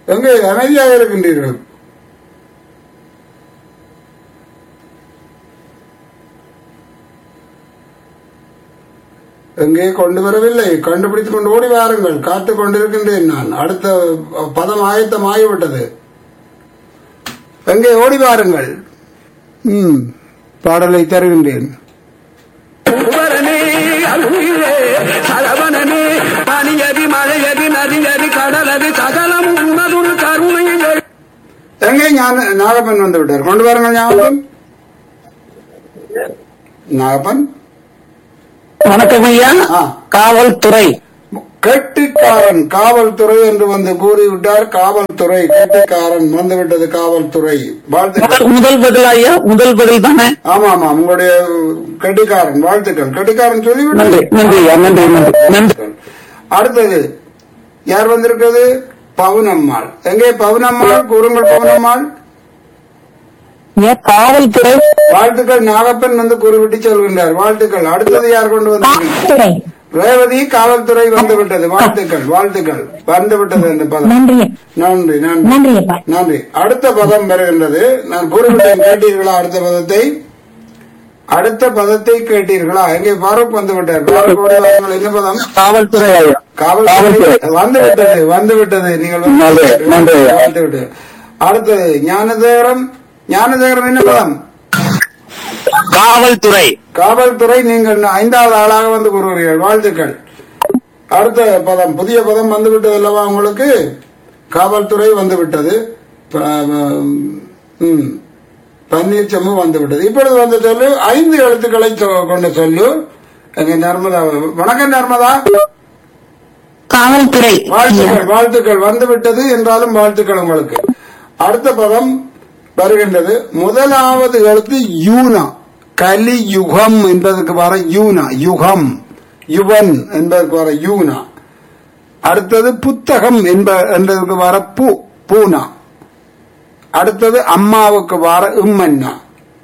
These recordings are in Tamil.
எங்கே அமைதியாக இருக்கின்றீர்கள் எங்கே கொண்டு வரவில்லை கண்டுபிடித்துக் கொண்டு ஓடி வாருங்கள் காத்துக் கொண்டிருக்கின்றேன் நான் அடுத்த பதம் ஆயத்தம் ஆகிவிட்டது எங்கே ஓடி வாருங்கள் ம் பாடலை தருகின்றேன் குமரனே அருளிலே சரவணனே பனியதி மழையதி நதியதி கடலதி சகலம் உன்னதுரு கருணையை எங்கே ஞான நாகப்பன் வந்து விட்டார் கொண்டு வாருங்கள் ஞாபகம் நாகப்பன் வணக்கம் ஐயா ஆ. காவல்துறை கெட்டிக்காரன் காவல்துறை என்று வந்து கூறிவிட்டார் காவல்துறை கெட்டிக்காரன் வந்துவிட்டது காவல்துறை வாழ்த்துக்கள் முதல் முதல் பதில் ஐயா முதல் பதில் தானே ஆமா ஆமா உங்களுடைய கெட்டிக்காரன் வாழ்த்துக்கள் கெட்டிக்காரன் நன்றி சொல்லிவிட்டார் நன்றி ஐயா நன்றி நன்றி நன்றி அடுத்தது யார் வந்திருக்கிறது பவுனம்மாள் எங்கே பவுனம்மாள் கூறுங்கள் பவுனம்மாள் ஐயா காவல்துறை வாழ்த்துக்கள் நாகப்பன் வந்து கூறிவிட்டு சொல்கின்றார் வாழ்த்துக்கள் அடுத்தது யார் கொண்டு வந்திருக்கிறார் துறை ரேவதி காவல்துறை வந்து விட்டது வாழ்த்துக்கள் வாழ்த்துக்கள் வந்து விட்டது இந்த பதம் நன்றி நன்றி நன்றி நன்றி அப்பா நன்றி அடுத்த பதம் வருகின்றது நான் கூறிவிட்டேன் கேட்டீர்களா அடுத்த பதத்தை அடுத்த பதத்தை கேட்டீர்களா எங்கே ஃபாரூக் வந்து விட்டார் ஃபாரூக் ஓடி வாருங்கள். என்ன பதம் காவல்துறை ஐயா காவல்துறை வந்து விட்டது வந்து விட்டது நீங்கள் வந்து நன்றி, நன்றி. வந்து விட்டது அடுத்தது ஞானதேகரம் ஞானதேகரம் என்ன பதம் காவல்துறை காவல்துறை நீங்கள் ஐந்தாவது ஆளாக வந்து கூறுகிறீர்கள் வாழ்த்துக்கள் அடுத்த பதம் புதிய பதம் வந்து விட்டது அல்லவா உங்களுக்கு காவல்துறை வந்து விட்டது ப- ம். பன்னீர்செல்வம் வந்து விட்டது இப்பொழுது வந்து சொல்லு ஐந்து எழுத்துக்களை சொ- கொண்ட சொல்லு எங்க நர்மதா வணக்கம் நர்மதா காவல்துறை வாழ்த்துக்கள் வாழ்த்துக்கள் வந்து விட்டது என்றாலும் வாழ்த்துக்கள் உங்களுக்கு அடுத்த பதம் வருகின்றது முதலாவது எழுத்து யூனா கலி யுகம் என்பதற்கு வர யூனா யுகம் யுவன் என்பதற்கு வர யூனா அடுத்தது புத்தகம் என்ப என்பதற்கு வர பூ பூனா அடுத்தது அம்மாவுக்கு வர இம்மன்னா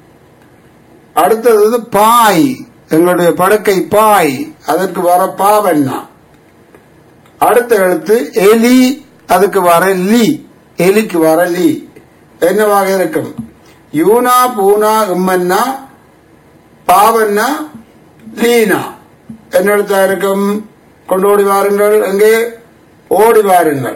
அடுத்தது பாய் எங்களுடைய படுக்கை பாய் அதற்கு வர பாவண்ணா அடுத்த எழுத்து எலி அதுக்கு வர லி எலிக்கு வர லி என்னவாக இருக்கும் யூனா பூனா இம்மன்னா பாவன்னா லீனா என்ன எழுத்தா இருக்கும் கொண்டு ஓடி வாருங்கள் எங்கே ஓடி வாருங்கள்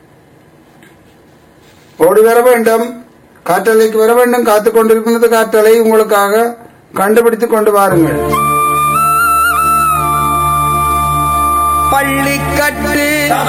ஓடி வர வேண்டும் காற்றலைக்கு வர வேண்டும் காத்துக் கொண்டிருக்கிறது காற்றலை உங்களுக்காக கண்டுபிடித்துக் கொண்டு வாருங்கள் பள்ளிக்கட்டு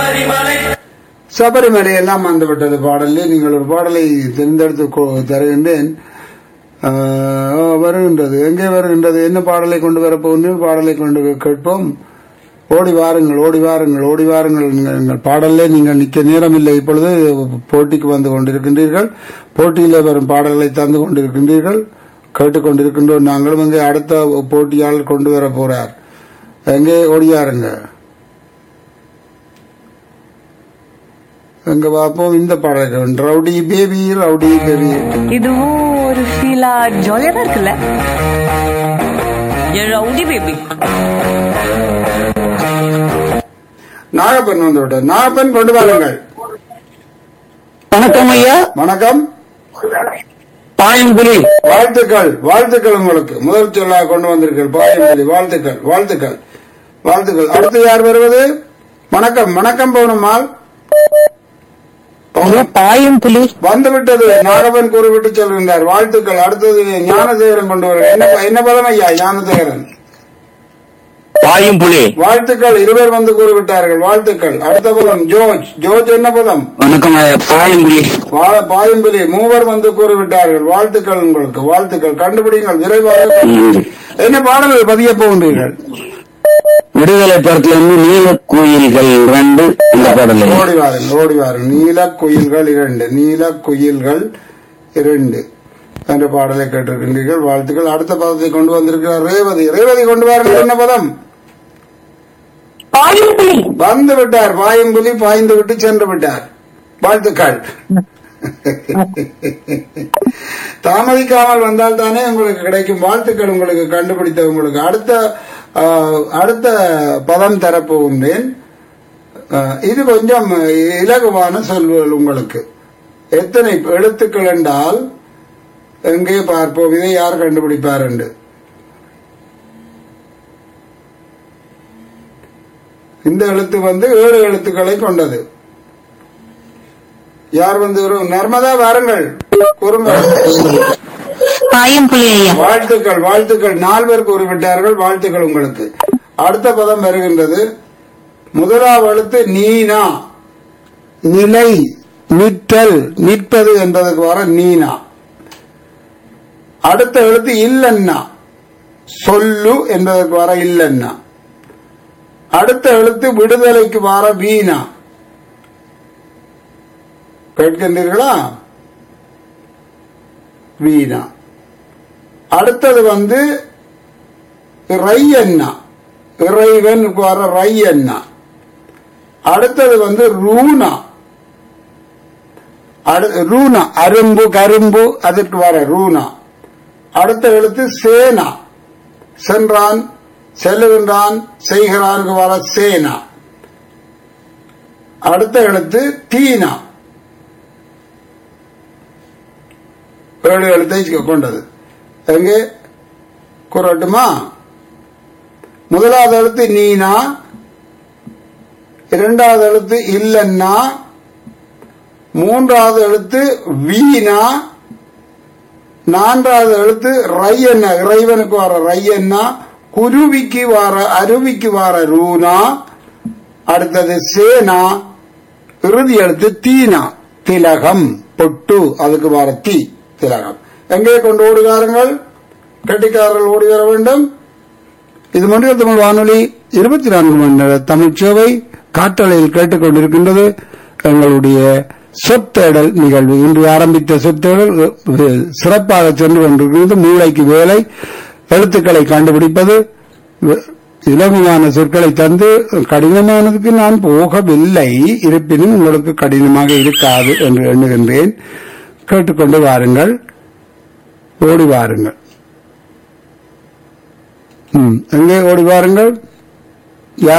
சபரிமலை எல்லாம் வந்துவிட்டது பாடலில் நீங்கள் ஒரு பாடலை தேர்ந்தெடுத்து கொ- தருகின்றேன் ஆஹ், ஓ, வருகின்றது எங்கே வருகின்றது என்ன பாடலை கொண்டு வரப்போகிறீர்கள் பாடலை கொண்டு கேட்போம் ஓடி வாருங்கள் ஓடி வாருங்கள் ஓடி வாருங்கள் நீங்கள் எங்கள் பாடலே நீங்கள் நிற்க நேரமில்லை இப்பொழுது போட்டிக்கு வந்து கொண்டிருக்கின்றீர்கள் போட்டியிலே வரும் பாடல்களை தந்து கொண்டிருக்கின்றீர்கள் கேட்டுக்கொண்டிருக்கின்றோம் நாங்களும் இங்கே அடுத்த போட்டியாளர் கொண்டு வர போறார் எங்கே ஓடியாருங்க எங்க பார்ப்போம் இந்த பாடல்கள் ரவுடி பேபி ரவுடி பேபி இதுவும் ஒரு ஃபீலா ஜாலியா தான் இருக்குல்ல என் ரவுடி பேபி நாகப்பன் வந்து விட்டார் நாகப்பன் கொண்டு வாருங்கள் வணக்கம் ஐயா வணக்கம் பாயம்புலி வாழ்த்துக்கள் வாழ்த்துக்கள் உங்களுக்கு முதல் சொல்லாக கொண்டு வந்திருக்கள் பாயம்பள்ளி வாழ்த்துக்கள் வாழ்த்துக்கள் வாழ்த்துக்கள் அடுத்து யார் வருவது வணக்கம் வணக்கம் பவுனம்மாள் ஐயா பாயம்புலி வந்துவிட்டது நாகப்பன் கூறிவிட்டு சொல்கின்றார் வாழ்த்துக்கள் அடுத்தது ஞானதேவரன் கொண்டு வருகிறார் என்ன என்ன பதம் ஐயா ஞானதேவரன் பாயம்புலி வாழ்த்துக்கள் இருவர் வந்து கூறிவிட்டார்கள் வாழ்த்துக்கள் அடுத்த பதம் ஜோர்ஜ் ஜோர்ஜ் என்ன பதம் வணக்கம் ஐயா பாயம்புலி வா- பாயம்பலி மூவர் வந்து கூறிவிட்டார்கள் வாழ்த்துக்கள் உங்களுக்கு வாழ்த்துக்கள் கண்டுபிடிங்கள் விரைவாக கண்டுபிடி. என்ன பாடல்கள் பதிய போகின்றீர்கள் விடுதலை படத்துல இருந்து நீல கோயில்கள் ரெண்டு இந்த பாடல் ஐயா. ஓடி வாருங்கள் ஓடி வாருங்கள் நீல குயில்கள் இரண்டு நீல குயில்கள் இரண்டு என்ற பாடலை கேட்டிருக்கின்றீர்கள் வாழ்த்துக்கள் அடுத்த பதத்தை கொண்டு வந்திருக்கிறார் ரேவதி ரேவதி கொண்டு வாருங்கள் என்ன பதம் பாயம்புலி வந்து விட்டார் பாயம்புலி பாய்ந்து விட்டு சென்று விட்டார் வாழ்த்துக்கள் தாமதிக்காமல் வந்தால் தானே உங்களுக்கு கிடைக்கும் வாழ்த்துக்கள் உங்களுக்கு கண்டுபிடித்த உங்களுக்கு அடுத்த ஆ, அடுத்த பதம் தரப்போகின்றேன் அஹ், இது கொஞ்சம் இலகுவான சொல்வுகள் உங்களுக்கு எத்தனை எழுத்துக்கள் என்றால் எங்கே பார்ப்போம் இதை யார் கண்டுபிடிப்பார் என்று இந்த எழுத்து வந்து ஏழு எழுத்துக்களை கொண்டது யார் வந்து ஒரு- நர்மதா வாருங்கள் கூறுங்கள் பாயம்புலி ஐயா வாழ்த்துக்கள் வாழ்த்துக்கள் நால்வர் கூறிவிட்டார்கள் வாழ்த்துக்கள் உங்களுக்கு அடுத்த பதம் வருகின்றது முதலாவது எழுத்து நீனா நிலை நிற்றல் நிற்பது என்பதற்கு வர நீனா அடுத்த எழுத்து இல்லன்னா சொல்லு என்பதற்கு வர இல்லன்னா அடுத்த எழுத்து விடுதலைக்கு வர வீணா கேட்கின்றீர்களா வீணா அடுத்தது வந்து ரையண்ணா இறைவன் வர ரையண்ணா அடுத்தது வந்து ரூனா அடு- ரூனா அரும்பு கரும்பு அதற்கு வர ரூனா அடுத்த எழுத்து சேனா சென்றான் செல்லுகின்றான் செய்கிறானுக்கு வர சேனா அடுத்த எழுத்து தீனா ஏழு எழுத்தை கொண்டது எங்கே கூறட்டுமா முதலாவது எழுத்து நீனா இரண்டாவது எழுத்து இல்லன்னா மூன்றாவது எழுத்து வீணா நான்காவது எழுத்து ரையண்ணா இறைவனுக்கு வர ரையண்ணா குருவிக்கு வர அருவிக்கு வர ரூனா அடுத்தது சேனா இறுதி எழுத்து தீனா திலகம் பொட்டு அதுக்கு வர தீ திலகம் எங்கே கொண்டு ஓடுகிறார்கள் கட்டிக்காரர்கள் ஓடி வர வேண்டும் இது மண்டல தமிழ் வானொலி இருபத்தி நான்கு மணி நேர தமிழ் சேவை காற்றலையில் கேட்டுக்கொண்டிருக்கின்றது எங்களுடைய சொத்தேடல் நிகழ்வு இன்று ஆரம்பித்த சொத்தேடல் அஹ், சிறப்பாக சென்று கொண்டிருக்கிறது மூளைக்கு வேலை எழுத்துக்களை கண்டுபிடிப்பது வ- இலகுவான சொற்களை தந்து கடினமானதுக்கு நான் போகவில்லை இருப்பினும் உங்களுக்கு கடினமாக இருக்காது என்று எண்ணுகின்றேன் கேட்டுக்கொண்டு வாருங்கள் ஓடி வாருங்கள் ம், எங்கே ஓடி வாருங்கள்